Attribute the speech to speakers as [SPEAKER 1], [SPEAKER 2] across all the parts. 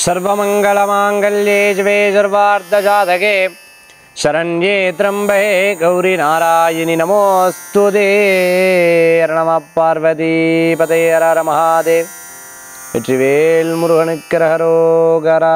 [SPEAKER 1] सर्वमङ्गलमाङ्गल्ये शिवे सर्वार्धजातके शरण्ये त्र्यम्बे गौरी नारायणि नमोऽस्तु ते नमः பார்வதிபதே ஹர மகாதேவ் வெற்றிவேல் முருகனுக்கிறஹரோகரா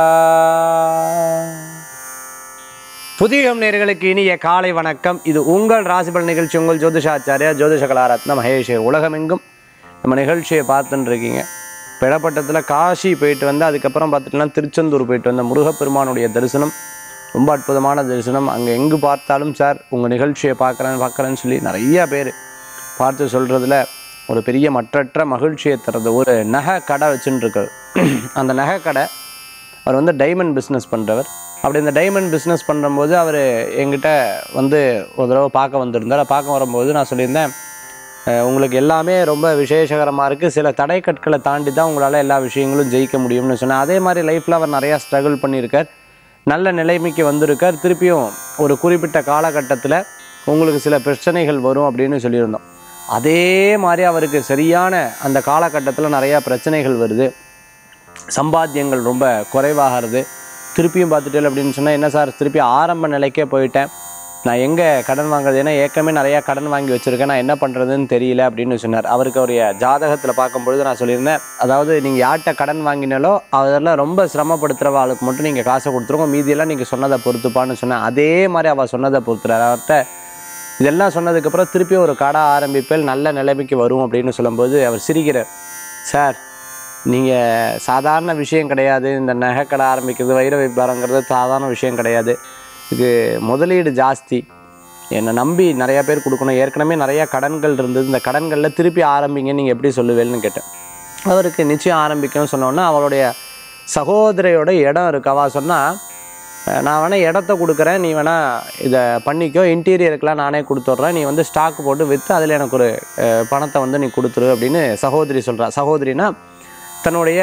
[SPEAKER 1] புதியம் நேர்களுக்கு இனிய காலை வணக்கம் இது உங்கள் ராசிபல் நிகழ்ச்சி உங்கள் ஜோதிஷாச்சாரியா ஜோதிஷ கலாரத்ன மகேஷ் உலகமெங்கும் நம்ம நிகழ்ச்சியை பார்த்துட்டு இருக்கீங்க பிடப்பட்டத்தில் காசி போயிட்டு வந்து அதுக்கப்புறம் பார்த்துட்டுனா திருச்செந்தூர் போயிட்டு வந்த முருகப்பெருமானுடைய தரிசனம் ரொம்ப அற்புதமான தரிசனம் அங்கே எங்கு பார்த்தாலும் சார் உங்கள் நிகழ்ச்சியை பார்க்குறேன் பார்க்குறேன்னு சொல்லி நிறைய பேர் பார்த்து சொல்கிறதுல ஒரு பெரிய மற்றற்ற மகிழ்ச்சியை தர்றது ஒரு நகை கடை வச்சுன்னு இருக்காரு அந்த நகை கடை அவர் வந்து டைமண்ட் பிஸ்னஸ் பண்ணுறவர் அப்படி இந்த டைமண்ட் பிஸ்னஸ் பண்ணும்போது அவர் எங்கிட்ட வந்து ஒரு தடவை பார்க்க வந்திருந்தார் பார்க்க வரும்போது நான் சொல்லியிருந்தேன் அஹ் உங்களுக்கு எல்லாமே ரொம்ப விசேஷகரமாக இருக்குது சில தடை கற்களை தாண்டி தான் உங்களால் எல்லா விஷயங்களும் ஜெயிக்க முடியும்னு சொன்னேன் அதே மாதிரி லைஃப்பில் அவர் நிறையா ஸ்ட்ரகிள் பண்ணியிருக்கார் நல்ல நிலைமைக்கு வந்திருக்கார் திருப்பியும் ஒரு குறிப்பிட்ட காலகட்டத்தில் உங்களுக்கு சில பிரச்சனைகள் வரும் அப்படின்னு சொல்லியிருந்தோம் அதே மாதிரி அவருக்கு சரியான அந்த காலகட்டத்தில் நிறையா பிரச்சனைகள் வருது சம்பாத்தியங்கள் ரொம்ப குறைவாகிறது திருப்பியும் பார்த்துட்டு அப்படின்னு சொன்னால் என்ன சார் திருப்பி ஆரம்ப நிலைக்கே போயிட்டேன் நான் எங்கே கடன் வாங்குறது ஏன்னா ஏற்கனவே நிறையா கடன் வாங்கி வச்சுருக்கேன் நான் என்ன பண்ணுறதுன்னு தெரியல அப்படின்னு சொன்னார் அவருக்கு அவருடைய ஜாதகத்தில் பார்க்கும்பொழுது நான் சொல்லியிருந்தேன் அதாவது நீங்கள் யார்கிட்ட கடன் வாங்கினாலோ அதெல்லாம் ரொம்ப சிரமப்படுத்துகிற ஆளுக்கு மட்டும் நீங்கள் காசை கொடுத்துருங்க மீதியெல்லாம் நீங்கள் சொன்னதை பொறுத்துப்பான்னு சொன்னேன் அதே மாதிரி அவள் சொன்னதை பொறுத்துறாரு அவர்கிட்ட இதெல்லாம் சொன்னதுக்கப்புறம் திருப்பி ஒரு கடை ஆரம்பிப்பேல் நல்ல நிலைமைக்கு வரும் அப்படின்னு சொல்லும்போது அவர் சிரிக்கிறார் சார் நீங்கள் சாதாரண விஷயம் கிடையாது இந்த நகை கடை ஆரம்பிக்கிறது வைர வியாபாரங்கிறது சாதாரண விஷயம் கிடையாது இது முதலீடு ஜாஸ்தி என்னை நம்பி நிறையா பேர் கொடுக்கணும் ஏற்கனவே நிறையா கடன்கள் இருந்தது இந்த கடன்களில் திருப்பி ஆரம்பிங்க நீங்கள் எப்படி சொல்லுவேன்னு கேட்டேன் அவருக்கு நிச்சயம் ஆரம்பிக்கணும்னு சொன்னோன்னா அவளுடைய சகோதரியோட இடம் இருக்கு அவள் சொன்னால் நான் வேணால் இடத்த கொடுக்குறேன் நீ வேணால் இதை பண்ணிக்கோ இன்டீரியருக்கெலாம் நானே கொடுத்துட்றேன் நீ வந்து ஸ்டாக் போட்டு விற்று அதில் எனக்கு ஒரு அஹ், பணத்தை வந்து நீ கொடுத்துரு அப்படின்னு சகோதரி சொல்கிறா சகோதரினா தன்னுடைய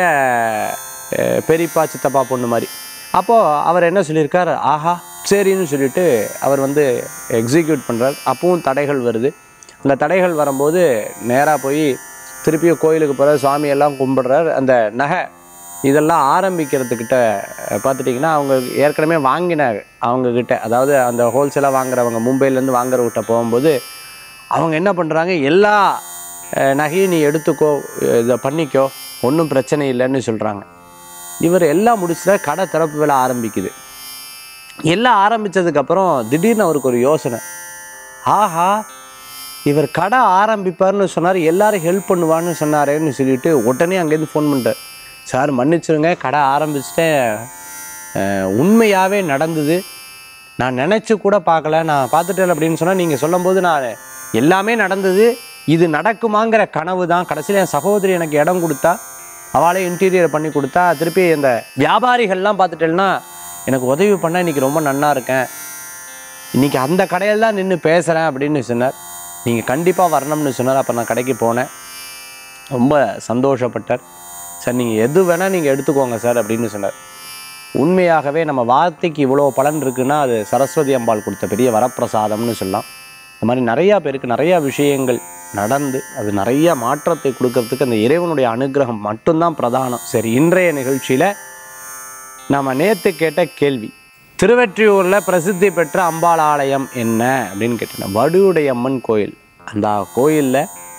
[SPEAKER 1] அஹ், பெரியப்பா சித்தப்பா பொண்ணு மாதிரி அப்போது அவர் என்ன சொல்லியிருக்கார் ஆஹா சரின்னு சொல்லிட்டு அவர் வந்து எக்ஸிக்யூட் பண்ணுறார் அப்பவும் தடைகள் வருது அந்த தடைகள் வரும்போது நேராக போய் திருப்பியும் கோயிலுக்கு போகிற சுவாமியெல்லாம் கும்பிடுறார் அந்த நகை இதெல்லாம் ஆரம்பிக்கிறதுக்கிட்ட அஹ், பார்த்துட்டிங்கன்னா அவங்க ஏற்கனவே வாங்கின அவங்கக்கிட்ட அதாவது அந்த ஹோல்சேலாக வாங்குறவங்க மும்பையிலேருந்து வாங்குறவங்கிட்ட போகும்போது அவங்க என்ன பண்ணுறாங்க எல்லா அஹ், நகையும் நீ எடுத்துக்கோ இதை பண்ணிக்கோ ஒன்றும் பிரச்சனை இல்லைன்னு சொல்கிறாங்க இவர் எல்லாம் முடிச்சுட்டா கடை திறப்பு வேலை ஆரம்பிக்குது எல்லாம் ஆரம்பித்ததுக்கப்புறம் திடீர்னு அவருக்கு ஒரு யோசனை ஆஹா இவர் கடை ஆரம்பிப்பார்னு சொன்னார் எல்லாரும் ஹெல்ப் பண்ணுவான்னு சொன்னாரேன்னு சொல்லிட்டு உடனே அங்கேருந்து ஃபோன் பண்ணிட்டார் சார் மன்னிச்சிருங்க கடை ஆரம்பிச்சிட்டேன் அஹ், உண்மையாகவே நடந்தது நான் நினச்சி கூட பார்க்கல நான் பார்த்துட்டேன் அப்படின்னு சொன்னால் நீங்கள் சொல்லும்போது நான் எல்லாமே நடந்தது இது நடக்குமாங்கிற கனவு தான் கடைசியில் என் சகோதரி எனக்கு இடம் கொடுத்தா அவளே இன்டீரியர் பண்ணி கொடுத்தா திருப்பி இந்த வியாபாரிகள்லாம் பார்த்துட்டேன்னா எனக்கு உதவி பண்ண இன்னைக்கு ரொம்ப நன்னா இருக்கேன் இன்னைக்கு அந்த கடையில் தான் நின்று பேசுகிறேன் அப்படின்னு சொன்னார் நீங்கள் கண்டிப்பாக வரணும்னு சொன்னார் அப்போ நான் கடைக்கு போனேன் ரொம்ப சந்தோஷப்பட்டார் சார் நீங்கள் எது வேணால் நீங்கள் எடுத்துக்கோங்க சார் அப்படின்னு சொன்னார் உண்மையாகவே நம்ம வார்த்தைக்கு இவ்வளோ பலன் இருக்குன்னா அது சரஸ்வதி அம்பாள் கொடுத்த பெரிய வரப்பிரசாதம்னு சொல்லலாம் இந்த மாதிரி நிறையா பேருக்கு நிறையா விஷயங்கள் நடந்து அது நிறைய மாற்றத்தை கொடுக்கறதுக்கு அந்த இறைவனுடைய அனுகிரகம் மட்டும்தான் பிரதானம் சரி இன்றைய நிகழ்ச்சியில் நாம் நேற்று கேட்ட கேள்வி திருவெற்றியூரில் பிரசித்தி பெற்ற அம்பாள் ஆலயம் என்ன அப்படின்னு கேட்டேன் வடுவுடைய அம்மன் கோயில் அந்த கோயிலில்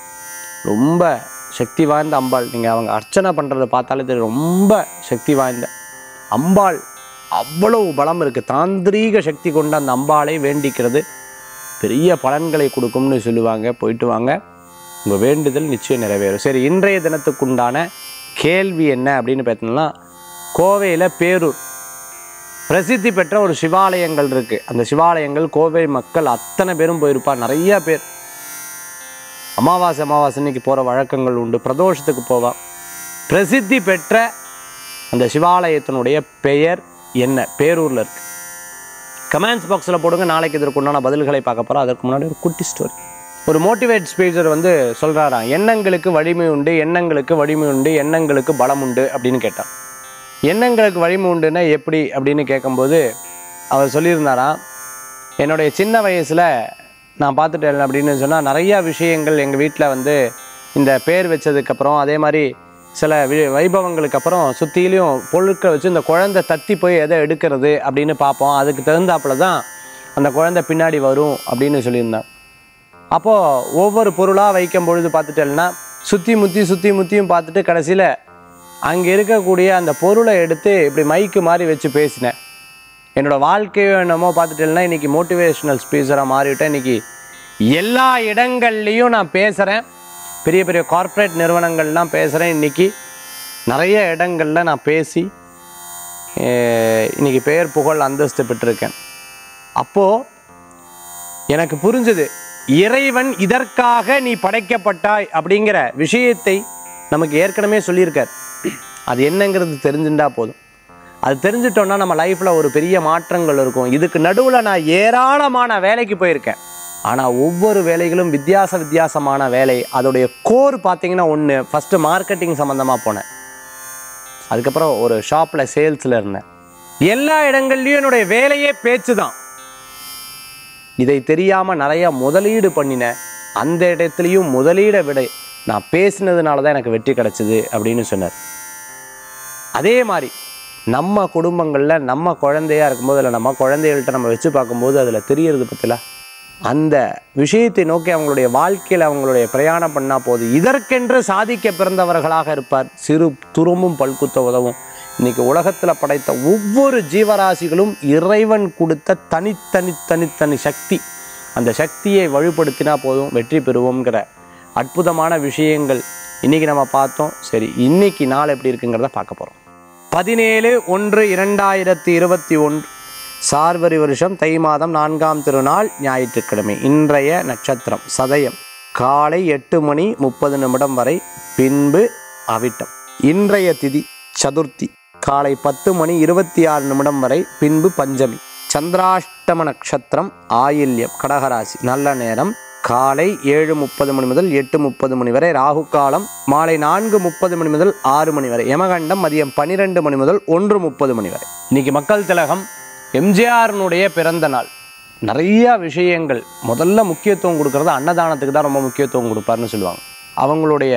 [SPEAKER 1] ரொம்ப சக்தி வாய்ந்த அம்பாள் நீங்கள் அவங்க அர்ச்சனை பண்ணுறதை பார்த்தாலே தெரியும் ரொம்ப சக்தி வாய்ந்த அம்பாள் அவ்வளவு பலம் இருக்குது தாந்திரீக சக்தி கொண்ட அந்த அம்பாளை வேண்டிக்கிறது பெரிய பலன்களை கொடுக்கும்னு சொல்லுவாங்க போயிட்டு வாங்க உங்கள் வேண்டுதல் நிச்சயம் நிறைவேறும் சரி இன்றைய தினத்துக்குண்டான கேள்வி என்ன அப்படின்னு பார்த்தோம்னா கோவையில் பேரூர் பிரசித்தி பெற்ற ஒரு சிவாலயங்கள் இருக்குது அந்த சிவாலயங்கள் கோவை மக்கள் அத்தனை பேரும் போயிருப்பா நிறைய பேர் அமாவாசை அமாவாசை அன்னைக்கு போகிற வழக்கங்கள் உண்டு பிரதோஷத்துக்கு போவான் பிரசித்தி பெற்ற அந்த சிவாலயத்தினுடைய பெயர் என்ன பேரூரில் இருக்கு கமெண்ட்ஸ் பாக்ஸில் போடுங்க நாளைக்கு இதற்கு உண்டான பதில்களை பார்க்க போகிறோம் அதற்கு முன்னாடி ஒரு குட்டி ஸ்டோரி ஒரு மோட்டிவேட் ஸ்பீச்சர் வந்து சொல்கிறாராம் எண்ணங்களுக்கு வலிமை உண்டு எண்ணங்களுக்கு வலிமை உண்டு எண்ணங்களுக்கு பலம் உண்டு அப்படின்னு கேட்டான் எண்ணங்களுக்கு வலிமை உண்டுன்னா எப்படி அப்படின்னு கேட்கும்போது அவர் சொல்லியிருந்தாராம் என்னுடைய சின்ன வயசில் நான் பார்த்துட்டேன் அப்படின்னு சொன்னால் நிறையா விஷயங்கள் எங்கள் வீட்டில் வந்து இந்த பேர் வச்சதுக்கப்புறம் அதே மாதிரி சில வி- வைபவங்களுக்கு அப்புறம் சுற்றிலையும் பொருட்களை வச்சு இந்த குழந்தை தத்தி போய் எதை எடுக்கிறது அப்படின்னு பார்ப்போம் அதுக்கு தகுந்தாப்புல தான் அந்த குழந்தை பின்னாடி வரும் அப்படின்னு சொல்லியிருந்தாங்க அப்போது ஒவ்வொரு பொருளாக வைக்கும் பொழுது பார்த்துட்டேன்னா சுற்றி முற்றி சுற்றி முற்றியும் பார்த்துட்டு கடைசியில் அங்கே இருக்கக்கூடிய அந்த பொருளை எடுத்து இப்படி மைக்கு மாதிரி வச்சு பேசினேன் என்னோடய வாழ்க்கையோ என்னமோ பார்த்துட்டேன்னா இன்றைக்கி மோட்டிவேஷ்னல் ஸ்பீக்கராக மாறிவிட்டேன் இன்றைக்கி எல்லா இடங்கள்லையும் நான் பேசுகிறேன் பெரிய பெரிய கார்ப்பரேட் நிறுவனங்கள்லாம் பேசுகிறேன் இன்றைக்கி நிறைய இடங்களில் நான் பேசி அஹ், இன்னைக்கு பெயர் புகழ் அந்தஸ்து பெற்றிருக்கேன் அப்போது எனக்கு புரிஞ்சது இறைவன் இதற்காக நீ படைக்கப்பட்டாய் அப்படிங்கிற விஷயத்தை நமக்கு ஏற்கனவே சொல்லியிருக்கார் அது என்னங்கிறது தெரிஞ்சுட்டா போதும் அது தெரிஞ்சிட்டோம்னா நம்ம லைஃப்பில் ஒரு பெரிய மாற்றங்கள் இருக்கும் இதுக்கு நடுவில் நான் ஏராளமான வேலைக்கு போயிருக்கேன் ஆனால் ஒவ்வொரு வேலைகளும் வித்தியாச வித்தியாசமான வேலை அதோடைய கோர் பார்த்தீங்கன்னா ஒன்று ஃபஸ்ட்டு மார்க்கெட்டிங் சம்மந்தமாக போனேன் அதுக்கப்புறம் ஒரு ஷாப்பில் சேல்ஸில் இருந்தேன் எல்லா இடங்கள்லையும் என்னுடைய வேலையே பேச்சு தான் இதை தெரியாமல் நிறைய முதலீடு பண்ணினேன் அந்த இடத்துலையும் முதலீடை விட நான் பேசினதுனால தான் எனக்கு வெற்றி கிடைச்சது அப்படின்னு சொன்னார் அதே மாதிரி நம்ம குடும்பங்களில் நம்ம குழந்தையா இருக்கும்போது இல்லை நம்ம குழந்தைகள்கிட்ட நம்ம வச்சு பார்க்கும்போது அதில் தெரியறது பற்றில அந்த விஷயத்தை நோக்கி அவங்களுடைய வாழ்க்கையில் அவங்களுடைய பிரயாணம் பண்ணால் போதும் இதற்கென்று சாதிக்க பிறந்தவர்களாக இருப்பார் சிறு துரும்பும் பல்குத்த உதவும் இன்னைக்கு உலகத்தில் படைத்த ஒவ்வொரு ஜீவராசிகளும் இறைவன் கொடுத்த தனித்தனி தனித்தனி சக்தி அந்த சக்தியை வலுப்படுத்தினா போதும் வெற்றி பெறுவோங்கிற அற்புதமான விஷயங்கள் இன்னைக்கு நம்ம பார்த்தோம் சரி இன்னைக்கு நாள் எப்படி இருக்குங்கிறத பார்க்க போகிறோம் பதினேழு ஒன்று இரண்டாயிரத்தி இருபத்தி ஒன்று சார்வரி வருஷம் தை மாதம் நான்காம் திருநாள் ஞாயிற்றுக்கிழமை இன்றைய நட்சத்திரம் சதயம் காலை எட்டு மணி முப்பது நிமிடம் வரை பின்பு அவிட்டம் இன்றைய திதி சதுர்த்தி காலை பத்து மணி இருபத்தி ஆறு நிமிடம் வரை பின்பு பஞ்சமி சந்திராஷ்டம நட்சத்திரம் ஆயில்யம் கடகராசி நல்ல நேரம் காலை ஏழு முப்பது மணி முதல் எட்டு முப்பது மணி வரை ராகு காலம் மாலை நான்கு முப்பது மணி முதல் ஆறு மணி வரை யமகண்டம் மதியம் பன்னிரெண்டு மணி முதல் ஒன்று முப்பது மணி வரை இன்னைக்கு மக்கள் திலகம் எம்ஜிஆர்னுடைய பிறந்த நாள் நிறைய விஷயங்கள் முதல்ல முக்கியத்துவம் கொடுக்கறது அன்னதானத்துக்கு தான் ரொம்ப முக்கியத்துவம் கொடுப்பாருன்னு சொல்லுவாங்க அவங்களுடைய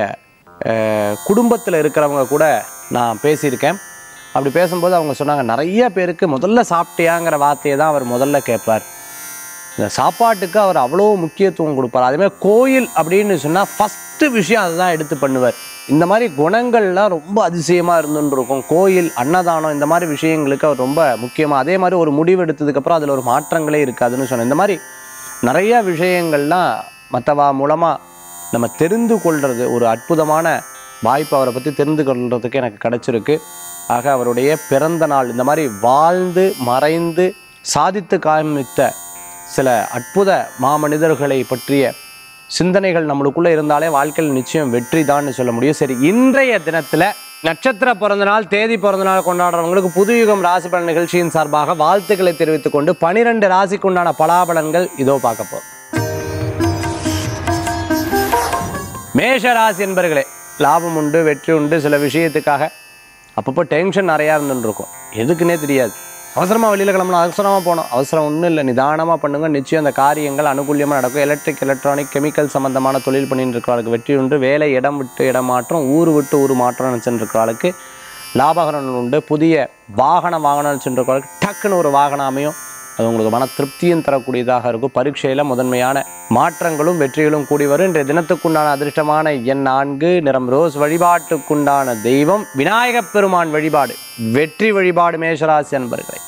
[SPEAKER 1] குடும்பத்தில் இருக்கிறவங்க கூட நான் பேசியிருக்கேன் அப்படி பேசும்போது அவங்க சொன்னாங்க நிறைய பேருக்கு முதல்ல சாப்பிட்டியாங்கிற வார்த்தையை தான் அவர் முதல்ல கேட்பார் இந்த சாப்பாட்டுக்கு அவர் அவ்வளோ முக்கியத்துவம் கொடுப்பார் அதேமாதிரி கோயில் அப்படின்னு சொன்னால் ஃபஸ்ட்டு விஷயம் அதுதான் எடுத்து பண்ணுவார் இந்த மாதிரி குணங்கள்லாம் ரொம்ப அதிசயமாக இருந்துன்னு இருக்கும் கோயில் அன்னதானம் இந்த மாதிரி விஷயங்களுக்கு அவர் ரொம்ப முக்கியமாக அதே மாதிரி ஒரு முடிவு எடுத்ததுக்கப்புறம் அதில் ஒரு மாற்றங்களே இருக்காதுன்னு சொன்னேன் இந்த மாதிரி நிறைய விஷயங்கள்லாம் மற்றவா மூலமாக நம்ம தெரிந்து கொள்வது ஒரு அற்புதமான வாய்ப்பு அவரை பற்றி தெரிந்து கொள்றதுக்கு எனக்கு கிடச்சிருக்கு ஆக அவருடைய பிறந்த நாள் இந்த மாதிரி வாழ்ந்து மறைந்து சாதித்து காமித்த சில அற்புத மாமனிதர்களை பற்றிய சிந்தனைகள் நம்மளுக்குள்ளே இருந்தாலே வாழ்க்கையில் நிச்சயம் வெற்றி தான்னு சொல்ல முடியும் சரி இன்றைய தினத்தில் நட்சத்திர பிறந்த நாள் தேதி பிறந்த நாள் கொண்டாடுறவங்களுக்கு புதுயுகம் ராசி பலன் நிகழ்ச்சியின் சார்பாக வாழ்த்துக்களை தெரிவித்துக் கொண்டு பனிரெண்டு ராசிக்கு உண்டான பலாபலன்கள் இதோ பார்க்க போறோம் மேஷ ராசி என்பர்களே லாபம் உண்டு வெற்றி உண்டு சில விஷயத்துக்காக அப்பப்போ டென்ஷன் நிறையா இருந்துருக்கும் எதுக்குன்னே தெரியாது அவசரமாக வெளியில் கிளம்பணும் அவசரமாக போகணும் அவசரம் ஒன்றும் இல்லை நிதானமாக பண்ணுங்க நிச்சயம் அந்த காரியங்கள் அனுகூலியமாக நடக்கும் எலக்ட்ரிக் எலக்ட்ரானிக் கெமிக்கல் சம்மந்தமான தொழில் பண்ணிட்டு இருக்கிறவங்களுக்கு வெற்றி உண்டு வேலை இடம் விட்டு இடம் மாற்றம் ஊர் விட்டு ஊர் மாற்றம் நினச்சிட்டு இருக்கிறவங்களுக்கு லாபகரன் உண்டு புதிய வாகனம் வாகனம் நினச்சிட்டு இருக்கிறவங்களுக்கு டக்குன்னு ஒரு வாகனம் அமையும் அது உங்களுக்கு மன திருப்தியும் தரக்கூடியதாக இருக்கும் பரீட்சையில் முதன்மையான மாற்றங்களும் வெற்றிகளும் கூடி வரும் இன்றைய தினத்துக்குண்டான அதிர்ஷ்டமான எண் நான்கு நிறம் ரோஸ் வழிபாட்டுக்குண்டான தெய்வம் விநாயகப் பெருமான் வழிபாடு வெற்றி வழிபாடு மேஷராசி அன்பர்களே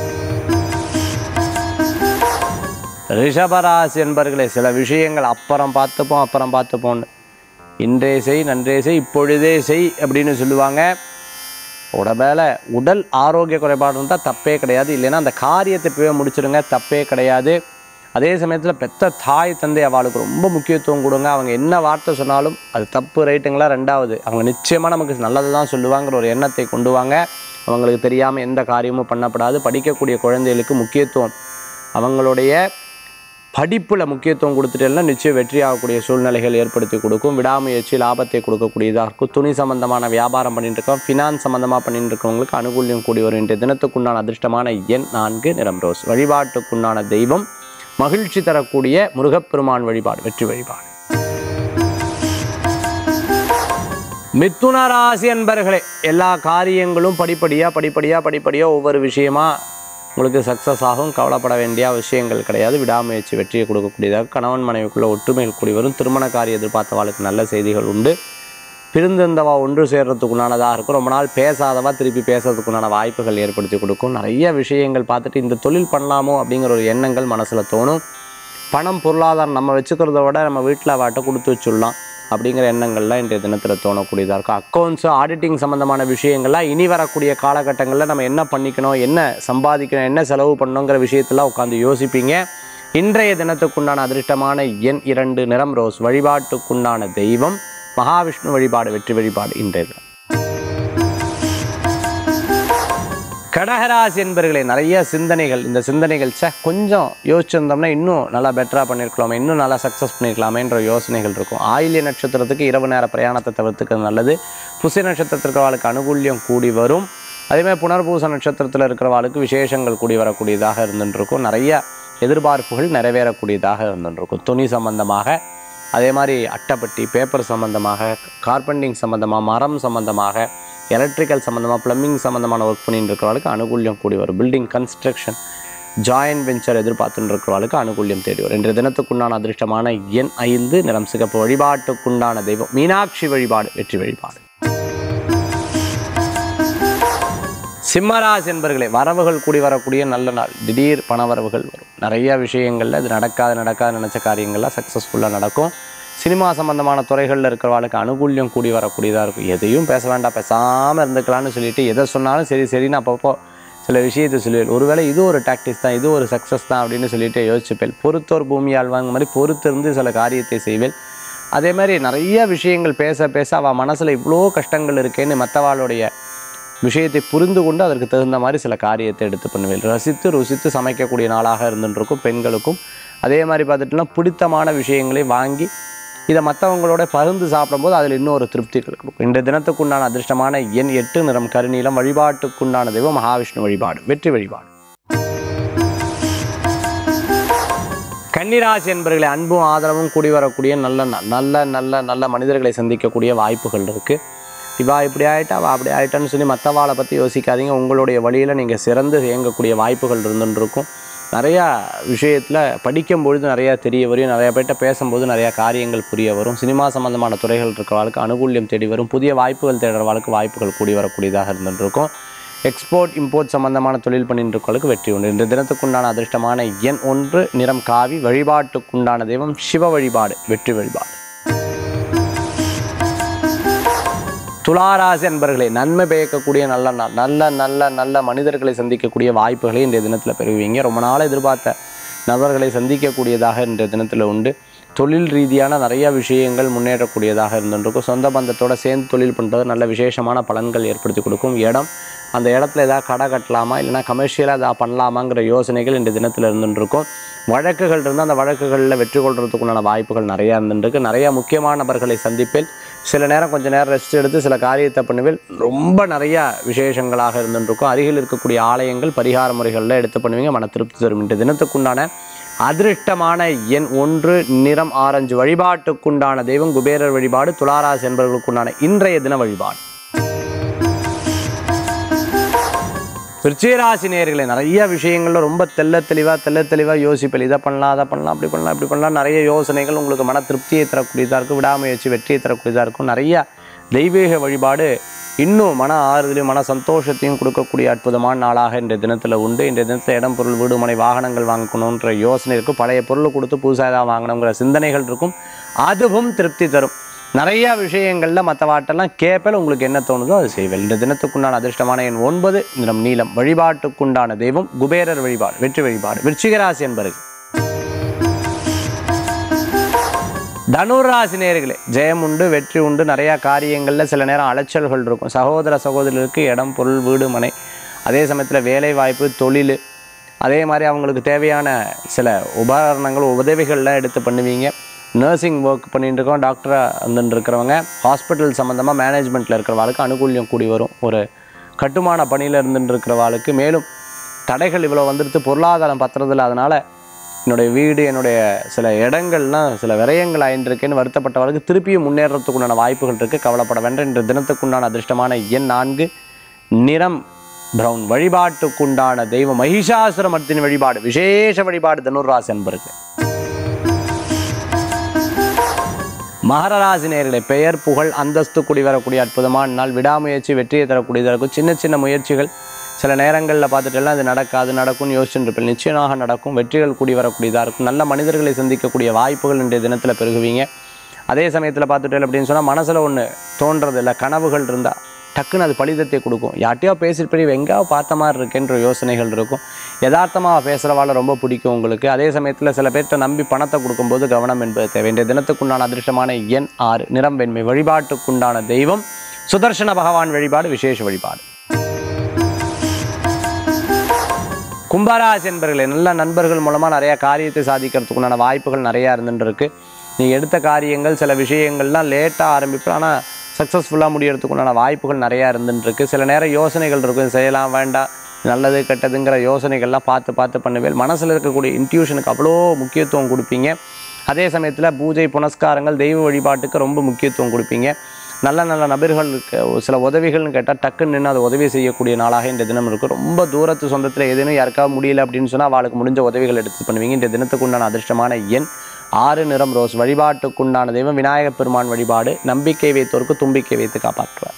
[SPEAKER 1] ரிஷபராசி என்பர்களே சில விஷயங்கள் அப்புறம் பார்த்துப்போம் அப்புறம் பார்த்துப்போம்னு இன்றே செய் நன்றே செய் இப்பொழுதே செய் அப்படின்னு சொல்லுவாங்க உடம்பேல உடல் ஆரோக்கிய குறைபாடு இருந்தால் தப்பே கிடையாது இல்லைன்னா அந்த காரியத்தை இப்போவே முடிச்சிடுங்க தப்பே கிடையாது அதே சமயத்தில் பெத்த தாய் தந்தை அவளுக்கு ரொம்ப முக்கியத்துவம் கொடுங்க அவங்க என்ன வார்த்தை சொன்னாலும் அது தப்பு ரைட்டுங்களா ரெண்டாவது அவங்க நிச்சயமாக நமக்கு நல்லது தான் சொல்லுவாங்கிற ஒரு எண்ணத்தை கொண்டு வாங்க அவங்களுக்கு தெரியாமல் எந்த காரியமும் பண்ணப்படாது படிக்கக்கூடிய குழந்தைகளுக்கு முக்கியத்துவம் அவங்களுடைய படிப்பில் முக்கியத்துவம் கொடுத்துட்டேன்னா நிச்சயம் வெற்றி ஆகக்கூடிய சூழ்நிலைகள் ஏற்படுத்தி கொடுக்கும் விடாமுயற்சி லாபத்தை கொடுக்கக்கூடியதாக இருக்கும் துணி சம்பந்தமான வியாபாரம் பண்ணிட்டு இருக்கோம் ஃபினான்ஸ் சம்பந்தமாக பண்ணிட்டு இருக்கவங்களுக்கு அனுகூல்யம் கூடி வரும் இன்றைய தினத்துக்குண்டான அதிர்ஷ்டமான எண் நான்கு நிறம் ரோஸ் வழிபாட்டுக்குண்டான தெய்வம் மகிழ்ச்சி தரக்கூடிய முருகப்பெருமான் வழிபாடு வெற்றி வழிபாடு மிதுன ராசி அன்பர்களே எல்லா காரியங்களும் படிப்படியாக படிப்படியாக படிப்படியாக ஒவ்வொரு விஷயமா உங்களுக்கு சக்ஸஸ் ஆகும் கவலைப்பட வேண்டிய விஷயங்கள் கிடையாது விடாமுயற்சி வெற்றியை கொடுக்கக்கூடியதாக கணவன் மனைவிக்குள்ள ஒற்றுமைகள் கூடி வரும் திருமண காரிய எதிர்பார்த்தவாளுக்கு நல்ல செய்திகள் உண்டு பிரிந்திருந்தவா ஒன்று சேர்றதுக்குண்டானதாக இருக்கும் ரொம்ப நாள் பேசாதவா திருப்பி பேசுறதுக்குண்டான வாய்ப்புகள் ஏற்படுத்தி கொடுக்கும் நிறைய விஷயங்கள் பார்த்துட்டு இந்த தொழில் பண்ணலாமோ அப்படிங்கிற ஒரு எண்ணங்கள் மனசில் தோணும் பணம் பொருளாதாரம் நம்ம வச்சுக்கிறத விட நம்ம வீட்டில் அவட்ட கொடுத்து வச்சுடலாம் அப்படிங்கிற எண்ணங்கள்லாம் இன்றைய தினத்தில் தோணக்கூடியதாக இருக்கும் அக்கௌண்ட்ஸு ஆடிட்டிங் சம்மந்தமான விஷயங்கள்லாம் இனி வரக்கூடிய காலகட்டங்களில் நம்ம என்ன பண்ணிக்கணும் என்ன சம்பாதிக்கணும் என்ன செலவு பண்ணணுங்கிற விஷயத்தெல்லாம் உட்காந்து யோசிப்பீங்க இன்றைய தினத்துக்குண்டான அதிர்ஷ்டமான எண் இரண்டு நிறம் ரோஸ் வழிபாட்டுக்குண்டான தெய்வம் மகாவிஷ்ணு வழிபாடு வெற்றி வழிபாடு இன்றைய தினம் கடகராசி என்பர்களே நிறைய சிந்தனைகள் இந்த சிந்தனைகள் சே கொஞ்சம் யோசிச்சிருந்தோம்னா இன்னும் நல்லா பெட்டராக பண்ணியிருக்கலாமே இன்னும் நல்லா சக்ஸஸ் பண்ணியிருக்கலாமேன்ற யோசனைகள் இருக்கும் ஆயில்ய நட்சத்திரத்துக்கு இரவு நேர பிரயாணத்தை தவிர்த்துக்கிறது நல்லது புசி நட்சத்திரத்திற்கு வாழ்க்கை அனுகூல்யம் கூடி வரும் அதேமாதிரி புனர்பூச நட்சத்திரத்தில் இருக்கிறவாளுக்கு விசேஷங்கள் கூடி வரக்கூடியதாக இருந்துட்டு இருக்கும் நிறைய எதிர்பார்ப்புகள் நிறைவேறக்கூடியதாக இருந்துட்டு இருக்கும் துணி சம்பந்தமாக அதே மாதிரி அட்டைப்பட்டி பேப்பர் சம்மந்தமாக கார்பெண்டிங் சம்மந்தமாக மரம் சம்மந்தமாக எலக்ட்ரிக்கல் சம்மந்தமாக ப்ளம்பிங் சம்மந்தமான ஒர்க் பண்ணிட்டு இருக்கிறவளுக்கு அனுகூல்யம் கூடி வரும் பில்டிங் கன்ஸ்ட்ரக்ஷன் ஜாயின்ட் வெஞ்சர் எதிர்பார்த்துட்டு இருக்கிறவளுக்கு அனுகூல்யம் தேடி வரும் இன்றைய தினத்துக்குண்டான அதிர்ஷ்டமான எண் ஐந்து நிறம் சிகப்பு வழிபாட்டுக்குண்டான தெய்வம் மீனாட்சி வழிபாடு வெற்றி வழிபாடு சிம்மராசி என்பர்களே வரவுகள் கூடி வரக்கூடிய நல்ல நாள் திடீர் பணவரவுகள் வரும் நிறைய விஷயங்களில் இது நடக்காது நடக்காது நினச்ச காரியங்கள்லாம் சக்ஸஸ்ஃபுல்லாக நடக்கும் சினிமா சம்பந்தமான துறைகளில் இருக்கிறவாளுக்கு அனுகூல்யம் கூடி வரக்கூடியதாக இருக்கும் எதையும் பேச வேண்டாம் பேசாமல் இருந்துக்கலாம்னு சொல்லிட்டு எதை சொன்னாலும் சரி சரின்னு அப்பப்போ சில விஷயத்தை சொல்லுவேன் ஒருவேளை இது ஒரு டாக்டிஸ் தான் இது ஒரு சக்ஸஸ் தான் அப்படின்னு சொல்லிட்டு யோசிச்சுப்பேன் பொறுத்தோர் பூமி ஆழ்வாங்க மாதிரி பொறுத்திருந்து சில காரியத்தை செய்வேன் அதே மாதிரி நிறைய விஷயங்கள் பேச பேச அவள் மனசில் இவ்வளோ கஷ்டங்கள் இருக்கேன்னு மற்றவாளுடைய விஷயத்தை புரிந்து கொண்டு அதற்கு தகுந்த மாதிரி சில காரியத்தை எடுத்து பண்ணுவேன் ரசித்து ருசித்து சமைக்கக்கூடிய நாளாக இருந்துருக்கும் பெண்களுக்கும் அதே மாதிரி பார்த்துட்டுனா பிடித்தமான விஷயங்களை வாங்கி இதை மற்றவங்களோட பகிர்ந்து சாப்பிடும்போது அதில் இன்னும் ஒரு திருப்தி கொடுக்கும் இன்றைய தினத்துக்குண்டான அதிர்ஷ்டமான எண் எட்டு நிறம் கருநீலம் வழிபாட்டுக்குண்டான தெய்வம் மகாவிஷ்ணு வழிபாடு வெற்றி வழிபாடு கன்னிராசி என்பர்களை அன்பும் ஆதரவும் கூடி வரக்கூடிய நல்ல ந- நல்ல நல்ல நல்ல மனிதர்களை சந்திக்கக்கூடிய வாய்ப்புகள் இருக்குது இவா இப்படி ஆயிட்டா அவள் அப்படி ஆயிட்டான்னு சொல்லி மற்றவாளை பற்றி யோசிக்காதீங்க உங்களுடைய வழியில் நீங்கள் சிறந்து இயங்கக்கூடிய வாய்ப்புகள் இருந்துன்னு இருக்கும் நிறையா விஷயத்தில் படிக்கும்பொழுது நிறையா தெரிய வரும் நிறையா பேர்கிட்ட பேசும்போது நிறையா காரியங்கள் புரிய வரும் சினிமா சம்பந்தமான துறைகள் இருக்கிறவளுக்கு அனுகூல்யம் தேடி வரும் புதிய வாய்ப்புகள் தேடுறவளுக்கு வாய்ப்புகள் கூடி வரக்கூடியதாக இருந்துட்டு இருக்கும் எக்ஸ்போர்ட் இம்போர்ட் சம்பந்தமான தொழில் பண்ணிட்டு இருக்கவளுக்கு வெற்றி உண்டு இன்று தினத்துக்குண்டான அதிர்ஷ்டமான எண் ஒன்று நிறம் காவி வழிபாட்டுக்குண்டான தெய்வம் சிவ வழிபாடு வெற்றி வழிபாடு துளாராசி அன்பர்களே நன்மை பயக்கக்கூடிய நல்ல நாள் நல்ல நல்ல நல்ல மனிதர்களை சந்திக்கக்கூடிய வாய்ப்புகளை இன்றைய தினத்தில் பெறுவீங்க ரொம்ப நாள் எதிர்பார்த்த நபர்களை சந்திக்கக்கூடியதாக இன்றைய தினத்தில் உண்டு தொழில் ரீதியான நிறைய விஷயங்கள் முன்னேறக்கூடியதாக இருந்துருக்கும் சொந்த பந்தத்தோட சேர்ந்து தொழில் பண்ணுறது நல்ல விசேஷமான பலன்கள் ஏற்படுத்தி கொடுக்கும் இடம் அந்த இடத்துல ஏதாவது கடை கட்டலாமா இல்லைனா கமர்ஷியலாக ஏதாவது பண்ணலாமாங்கிற யோசனைகள் இன்றைய தினத்தில் இருந்துருக்கும் வழக்குகள் இருந்தால் அந்த வழக்குகளில் வெற்றி கொள்றதுக்குண்டான வாய்ப்புகள் நிறையா இருந்துருக்கு நிறைய முக்கியமான நபர்களை சந்திப்பேன் சில நேரம் கொஞ்சம் நேரம் ரெஸ்ட் எடுத்து சில காரியத்தை பண்ணுவேன் ரொம்ப நிறையா விசேஷங்களாக இருந்துருக்கும் அருகில் இருக்கக்கூடிய ஆலயங்கள் பரிகார முறைகளில் எடுத்து பண்ணுவீங்க மன திருப்தி தரும் இன்றைய தினத்துக்குண்டான அதிருஷ்டமான எண் ஒன்று நிறம் ஆரஞ்சு வழிபாட்டுக்குண்டான தெய்வம் குபேரர் வழிபாடு துளாராசி என்பவர்களுக்குண்டான இன்றைய தின வழிபாடு விருச்சிகராசி நேயர்களே நிறைய விஷயங்கள்ல ரொம்ப தெள்ள தெளிவாக தெள்ள தெளிவாக யோசிப்பல் இதை பண்ணலாம் அதை பண்ணலாம் அப்படி பண்ணலாம் இப்படி பண்ணலாம் நிறைய யோசனைகள் உங்களுக்கு மன திருப்தியை தரக்கூடியதாக இருக்கும் விடாமுயற்சி வெற்றியை தரக்கூடியதாக இருக்கும் நிறைய தெய்வீக வழிபாடு இன்னும் மன ஆறுதலையும் மன சந்தோஷத்தையும் கொடுக்கக்கூடிய அற்புதமான நாளாக இன்றைய தினத்தில் உண்டு இன்றைய தினத்தில் இடம் பொருள் வீடு மனை வாகனங்கள் வாங்கணுன்ற யோசனை இருக்கும் பழைய பொருளை கொடுத்து புதுசாக ஏதாவது வாங்கணுங்கிற சிந்தனைகள் இருக்கும் அதுவும் திருப்தி தரும் நிறைய விஷயங்களில் மற்றவாட்டெல்லாம் கேட்பேன் உங்களுக்கு என்ன தோணுதோ அது செய்வேன் இந்த தினத்துக்குண்டான அதிர்ஷ்டமான எண் ஒன்பது நிறம் நீலம் வழிபாட்டுக்குண்டான தெய்வம் குபேரர் வழிபாடு வெற்றி வழிபாடு விருச்சிகராசி என்பர்கள் தனுராசி நேர்களே ஜெயம் உண்டு வெற்றி உண்டு நிறையா காரியங்களில் சில நேரம் அலைச்சல்கள் இருக்கும் சகோதர சகோதரருக்கு இடம் பொருள் வீடு மனை அதே சமயத்தில் வேலை வாய்ப்பு தொழில் அதே மாதிரி அவங்களுக்கு தேவையான சில உபகரணங்கள் உதவிகள்லாம் எடுத்து பண்ணுவீங்க நர்சிங் ஒர்க் பண்ணிட்டு இருக்கோம் டாக்டராக வந்துட்டு இருக்கிறவங்க ஹாஸ்பிட்டல் சம்மந்தமாக மேனேஜ்மெண்ட்டில் இருக்கிறவாளுக்கு அனுகூல்யம் கூடி வரும் ஒரு கட்டுமான பணியில் இருந்துட்டு இருக்கிறவாளுக்கு மேலும் தடைகள் இவ்வளோ வந்துடுத்து பொருளாதாரம் பத்துறதில்ல அதனால் என்னுடைய வீடு என்னுடைய சில இடங்கள்லாம் சில விரயங்கள் ஆயின்றிருக்கேன்னு வருத்தப்பட்டவர்களுக்கு திருப்பியும் முன்னேறத்துக்குண்டான வாய்ப்புகள் இருக்குது கவலைப்பட வேண்டாம் இன்று தினத்துக்குண்டான அதிர்ஷ்டமான எண் நான்கு நிறம் பிரவுன் வழிபாட்டுக்குண்டான தெய்வம் மகிஷாசுரமர்த்தின் வழிபாடு விசேஷ வழிபாடு தனுர்ராசி அன்பருக்கு மகர ராசி நேயர்களே பெயர் புகழ் அந்தஸ்து கூடி வரக்கூடிய அற்புதமான நாள் விடாமுயற்சி வெற்றியை தரக்கூடியதாக இருக்கும் சின்ன சின்ன முயற்சிகள் சில நேரங்களில் பார்த்துட்டெல்லாம் அது நடக்காது நடக்கும்னு யோசிச்சுட்டு இருப்பேன் நிச்சயமாக நடக்கும் வெற்றிகள் கூடி வரக்கூடியதாக இருக்கும் நல்ல மனிதர்களை சந்திக்கக்கூடிய வாய்ப்புகள் இன்றைய தினத்தில் பெருகுவீங்க அதே சமயத்தில் பார்த்துட்டேன் அப்படின்னு சொன்னால் மனசில் ஒன்று தோன்றது இல்லை கனவுகள் இருந்தால் டக்குன்னு அது பலிதத்தை கொடுக்கும் யார்ட்டையோ பேசிட்டு எங்கேயோ பார்த்த மாதிரி இருக்கேன்ற யோசனைகள் இருக்கும் யதார்த்தமாக பேசுகிறவாள் ரொம்ப பிடிக்கும் உங்களுக்கு அதே சமயத்தில் சில பேர்கிட்ட நம்பி பணத்தை கொடுக்கும்போது கவனம் என்பது தேவை இன்றைய தினத்துக்குண்டான அதிர்ஷ்டமான எண் ஆறு நிறம் வெண்மை வழிபாட்டுக்குண்டான தெய்வம் சுதர்சன பகவான் வழிபாடு விசேஷ வழிபாடு கும்பராசி என்பர்களே நல்ல நண்பர்கள் மூலமாக நிறைய காரியத்தை சாதிக்கிறதுக்குண்டான வாய்ப்புகள் நிறையா இருந்துட்டு இருக்கு நீங்கள் எடுத்த காரியங்கள் சில விஷயங்கள்லாம் லேட்டாக ஆரம்பிப்போம் ஆனால் சக்ஸஸ்ஃபுல்லாக முடியறதுக்குண்டான வாய்ப்புகள் நிறையா இருந்துட்டு இருக்கு சில நேரம் யோசனைகள் இருக்கும் செய்யலாம் வேண்டாம் நல்லது கெட்டதுங்கிற யோசனைகள்லாம் பார்த்து பார்த்து பண்ணுவேன் மனசில் இருக்கக்கூடிய இன்ட்யூஷனுக்கு அவ்வளோ முக்கியத்துவம் கொடுப்பீங்க அதே சமயத்தில் பூஜை புனஸ்காரங்கள் தெய்வ வழிபாட்டுக்கு ரொம்ப முக்கியத்துவம் கொடுப்பீங்க நல்ல நல்ல நபர்களுக்கு ஒரு சில உதவிகள்னு கேட்டால் டக்குன்னு நின்று அதை உதவி செய்யக்கூடிய நாளாக இந்த தினம் இருக்கும் ரொம்ப தூரத்து சொந்தத்தில் ஏதேனும் யாருக்காவது முடியல அப்படின்னு சொன்னால் அவளுக்கு முடிஞ்ச உதவிகள் எடுத்து பண்ணுவீங்க இந்த தினத்துக்கு உண்டான அதிர்ஷ்டமான எண் ஆறு நிறம் ரோஸ் வழிபாட்டுக்குண்டான தெய்வம் விநாயகப் பெருமான் வழிபாடு நம்பிக்கை வைத்தோருக்கு தும்பிக்கை வைத்து காப்பாற்றுவார்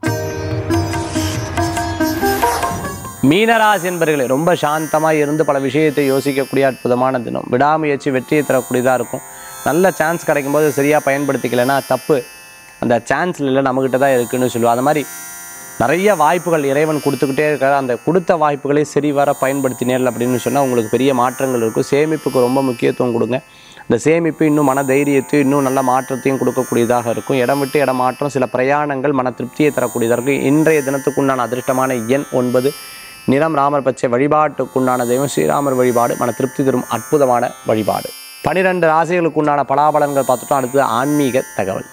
[SPEAKER 1] மீனராசி என்பர்களே ரொம்ப சாந்தமாக இருந்து பல விஷயத்தை யோசிக்கக்கூடிய அற்புதமான தினம் விடாமுயற்சி வெற்றியை தரக்கூடியதாக இருக்கும் நல்ல சான்ஸ் கிடைக்கும்போது சரியாக பயன்படுத்திக்கலைன்னா தப்பு அந்த சான்ஸ்ல இல்லை நம்மக்கிட்ட தான் இருக்குன்னு சொல்லுவோம் அது மாதிரி நிறைய வாய்ப்புகள் இறைவன் கொடுத்துக்கிட்டே இருக்காரு அந்த கொடுத்த வாய்ப்புகளை சரிவர பயன்படுத்தினேன் அப்படின்னு சொன்னால் உங்களுக்கு பெரிய மாற்றங்கள் இருக்கும் சேமிப்புக்கு ரொம்ப முக்கியத்துவம் கொடுங்க இந்த சேமிப்பு இன்னும் மன தைரியத்தையும் இன்னும் நல்ல மாற்றத்தையும் கொடுக்கக்கூடியதாக இருக்கும் இடம் விட்டு இடம் மாற்றம் சில பிரயாணங்கள் மன திருப்தியை தரக்கூடியதாக இருக்கும் இன்றைய தினத்துக்குண்டான அதிர்ஷ்டமான எண் ஒன்பது நிறம் ராமர் பச்சை வழிபாட்டுக்குண்டான தெய்வம் ஸ்ரீராமர் வழிபாடு மன திருப்தி தரும் அற்புதமான வழிபாடு பனிரெண்டு ராசிகளுக்கு உண்டான பலாபலன்கள் பார்த்துட்டோம் அடுத்தது ஆன்மீக தகவல்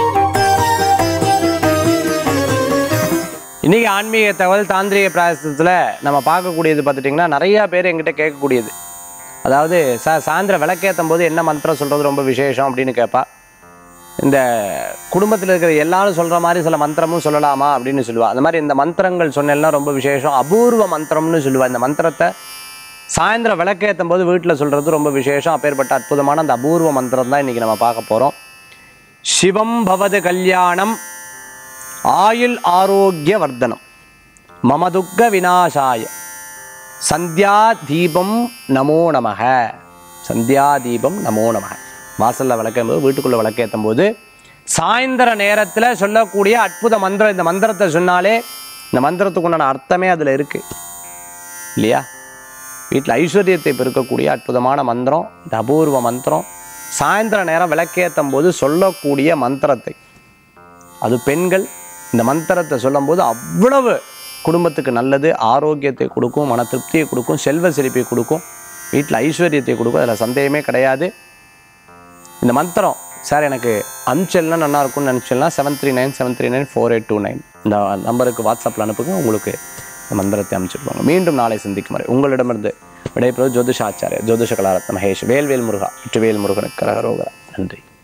[SPEAKER 1] இன்றைக்கி ஆன்மீக தகவல் தாந்திரிக பிராயசத்தில் நம்ம பார்க்கக்கூடியது பார்த்துட்டிங்கன்னா நிறையா பேர் எங்கிட்ட கேட்கக்கூடியது அதாவது சார் சாயந்தரம் விளக்கேற்றும் போது என்ன மந்திரம் சொல்கிறது ரொம்ப விசேஷம் அப்படின்னு கேட்பா இந்த குடும்பத்தில் இருக்கிற எல்லாரும் சொல்கிற மாதிரி சில மந்திரமும் சொல்லலாமா அப்படின்னு சொல்லுவா அந்த மாதிரி இந்த மந்திரங்கள் சொன்னேன்னா ரொம்ப விசேஷம் அபூர்வ மந்திரம்னு சொல்லுவா இந்த மந்திரத்தை சாயந்தரம் விளக்கேற்றும் போது வீட்டில் சொல்கிறது ரொம்ப விசேஷம் அப்பேற்பட்ட அற்புதமான அந்த அபூர்வ மந்திரம் தான் இன்றைக்கி நம்ம பார்க்க போகிறோம் சிவம் பவது கல்யாணம் ஆயுள் ஆரோக்கிய வர்தனம் மம துக்க விநாசாய சந்தியா தீபம் நமோ நமக சந்தியா தீபம் நமோ நமக வாசலில் விளக்கும் போது வீட்டுக்குள்ளே விளக்கேற்றும் போது சாயந்தர நேரத்தில் சொல்லக்கூடிய அற்புத மந்திரம் இந்த மந்திரத்தை சொன்னாலே இந்த மந்திரத்துக்கு உண்டான அர்த்தமே அதில் இருக்குது இல்லையா வீட்டில் ஐஸ்வர்யத்தை பெருக்கக்கூடிய அற்புதமான மந்திரம் இந்த அபூர்வ மந்திரம் சாயந்தர நேரம் விளக்கேற்றும் போது சொல்லக்கூடிய மந்திரத்தை அது பெண்கள் இந்த மந்திரத்தை சொல்லும்போது அவ்வளவு குடும்பத்துக்கு நல்லது ஆரோக்கியத்தை கொடுக்கும் மன திருப்தியை கொடுக்கும் செல்வ செழிப்பை கொடுக்கும் வீட்டில் ஐஸ்வர்யத்தை கொடுக்கும் அதில் சந்தேகமே கிடையாது இந்த மந்திரம் சார் எனக்கு அனுப்பிச்சல்னா நல்லா இருக்கும்னு நினச்சல்னா seven three nine seven three nine four eight two nine இந்த நம்பருக்கு வாட்ஸ்அப்பில் அனுப்புங்க உங்களுக்கு இந்த மந்திரத்தை அனுப்பிச்சிடுவாங்க மீண்டும் நாளை சந்திக்கும் வரை உங்களிடமிருந்து விடைபெறுவது ஜோதிஷ ஆச்சாரியர் ஜோதிஷ கலாரத்ன மகேஷ் வேல்வேல் முருகா வெற்றிவேல் முருகனுக்கு கரகரோகரா நன்றி